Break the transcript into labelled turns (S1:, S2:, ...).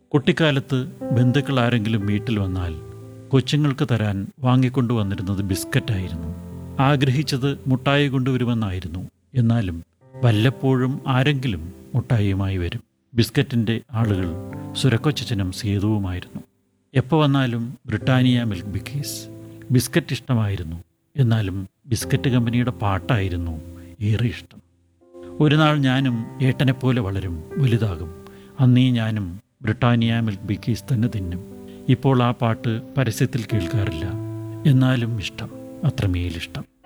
S1: കുട്ടിക്കാലത്ത് ബന്ധുക്കൾ ആരെങ്കിലും വീട്ടിൽ വന്നാൽ കൊച്ചുങ്ങൾക്ക് തരാൻ വാങ്ങിക്കൊണ്ടു വന്നിരുന്നത് ബിസ്ക്കറ്റായിരുന്നു ആഗ്രഹിച്ചത് മുട്ടായി കൊണ്ടുവരുമെന്നായിരുന്നു എന്നാലും വല്ലപ്പോഴും ആരെങ്കിലും മുട്ടായിയുമായി വരും ബിസ്ക്കറ്റിൻ്റെ ആളുകൾ സുരക്കൊച്ചനും സേതുവുമായിരുന്നു എപ്പോൾ വന്നാലും ബ്രിട്ടാനിയ മിൽക്ക് ബിക്കീസ് ബിസ്ക്കറ്റ് ഇഷ്ടമായിരുന്നു എന്നാലും ബിസ്ക്കറ്റ് കമ്പനിയുടെ പാട്ടായിരുന്നു ഏറെ ഇഷ്ടം ഒരു നാൾ ഞാനും ഏട്ടനെപ്പോലെ വളരും വലുതാകും അന്നീ ഞാനും ബ്രിട്ടാനിയ മിൽക്ക് ബിക്കീസ് തന്നെ തിന്നും ഇപ്പോൾ ആ പാട്ട് പരസ്യത്തിൽ കേൾക്കാറില്ല എന്നാലും ഇഷ്ടം അത്രമേലിഷ്ടം